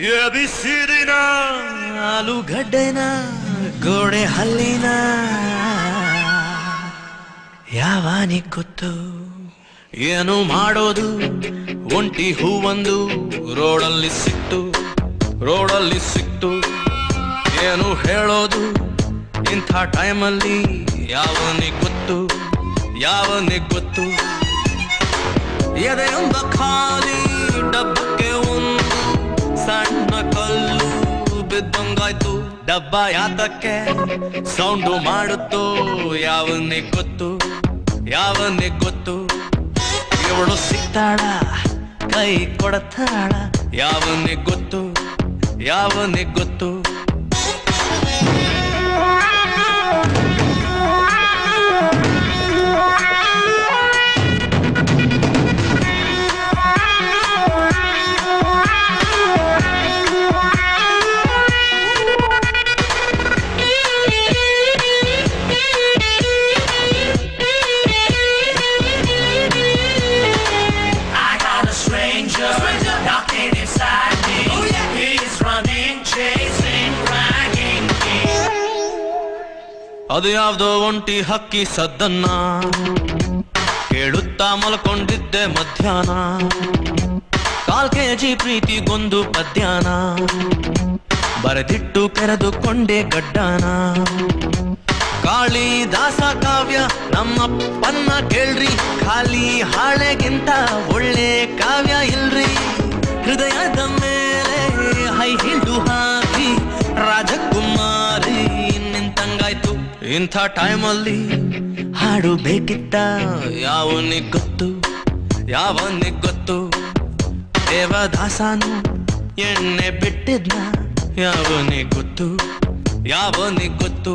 ಬಿಸಿರಿನ ಆಲೂಗಡ್ಡೆನ ಗೋಡೆ ಹಲ್ಲಿನ ಯಾವಾನಿ ಗೊತ್ತು ಏನು ಮಾಡೋದು ಒಂಟಿ ಹೂವೊಂದು ರೋಡಲ್ಲಿ ಸಿಕ್ತು ರೋಡಲ್ಲಿ ಸಿಕ್ತು ಏನು ಹೇಳೋದು ಇಂಥ ಟೈಮಲ್ಲಿ ಯಾವನಿಗೆ ಗೊತ್ತು ಯಾವನಿಗೆ ಗೊತ್ತು ಎದೆಯೊಂದ ಖಾಲಿ ಡಬ್ಬಕ್ಕೆ ಒಂದು ಸಣ್ಣ ಕಲ್ಲು ಬಿದ್ದಂಗಾಯ್ತು ಡಬ್ಬ ಯಾತಕ್ಕೆ ಸೌಂಡು ಮಾಡುತ್ತೋ ಯಾವನಿಗೆ ಗೊತ್ತು ಯಾವನಿಗೆ ಗೊತ್ತು ಇವಳು ಸಿಗ್ತಾಳ ಕೈ ಕೊಡತಾಳ ಯಾವನಿಗೆ ಗೊತ್ತು ಯಾವನಿಗೆ ಗೊತ್ತು I got a stranger, knocking inside me. He's running, chasing, dragging me. ಅದು ಯಾವ್ದೋ ಒಂಟಿ ಹಕ್ಕಿ ಸದ್ದನ್ನ ಕೇಳುತ್ತಾ ಮಲ್ಕೊಂಡಿದ್ದೆ ಮಧ್ಯಾಹ್ನ ಕಾಲ್ ಕೆಜಿ ಪ್ರೀತಿಗೊಂದು ಪದ್ಯಾನ ಬರೆದಿಟ್ಟು ಕೆರೆದುಕೊಂಡೆ ಗಡ್ಡಾನ ಕಾಳಿದಾಸ ಕಾವ್ಯ ನಮ್ಮಪ್ಪನ್ನ ಕೇಳ್ರಿ ಖಾಲಿ ಹಾಳೆಗಿಂತ ಒಳ್ಳೆ ಕಾವ್ಯ ಇಲ್ರಿ ಹೃದಯದ ಮೇಲೆ ಹೈ ಹಿಲ್ಡು ಹಾಕಿ ರಾಜಕುಮಾರಿ ನಿಂತಂಗಾಯ್ತು ಇಂಥ ಟೈಮಲ್ಲಿ ಹಾಡು ಬೇಕಿತ್ತ ಯಾವನಿಗೆ ಗೊತ್ತು ಯಾವನಿಗೆ ಗೊತ್ತು ದೇವದಾಸನು ಎಣ್ಣೆ ಬಿಟ್ಟಿದ್ನ ಯಾವನಿಗೆ ಗೊತ್ತು ಯಾವನಿಗೆ ಗೊತ್ತು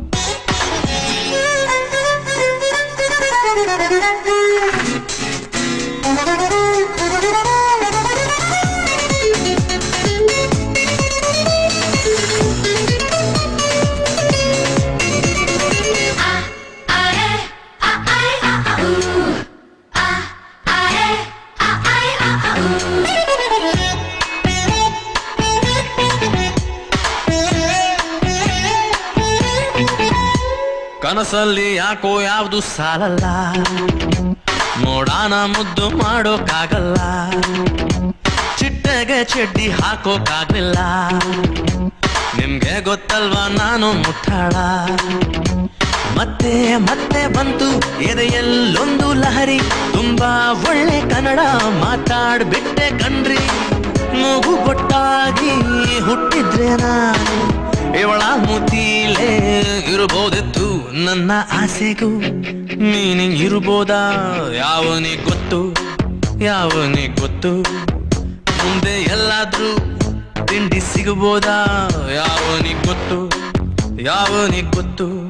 ಕನಸಲ್ಲಿ ಯಾಕೋ ಯಾವ್ದು ಸಾಲಲ್ಲ ನೋಡಾನ ಮುದ್ದು ಮಾಡೋಕ್ಕಾಗಲ್ಲ ಚಿಟ್ಟೆಗೆ ಚಡ್ಡಿ ಹಾಕೋಕ್ಕಾಗ್ಲಿಲ್ಲ ನಿಮ್ಗೆ ಗೊತ್ತಲ್ವಾ ನಾನು ಮುಟ್ಟಾಳ ಮತ್ತೆ ಮತ್ತೆ ಬಂತು ಎದೆಯಲ್ಲೊಂದು ಲಹರಿ ತುಂಬಾ ಒಳ್ಳೆ ಕನ್ನಡ ಮಾತಾಡ್ಬಿಟ್ಟೆ ಕಣ್ರಿ ಮೂಗು ಬೊಟ್ಟಾಗಿ ಹುಟ್ಟಿದ್ರೆ ನಾನು ಇವಳ ಮುತೀಲೇ ಇರಬಹುದಿತ್ತು ನನ್ನ ಆಸೆಗೂ ಮೀನಿಂಗ್ ಇರ್ಬೋದಾ ಯಾವನಿಗೆ ಗೊತ್ತು ಯಾವನಿಗೆ ಗೊತ್ತು ಮುಂದೆ ಎಲ್ಲಾದ್ರೂ ತಿಂಡಿ ಸಿಗಬೋದಾ ಯಾವನಿಗೆ ಗೊತ್ತು ಯಾವನಿಗೆ ಗೊತ್ತು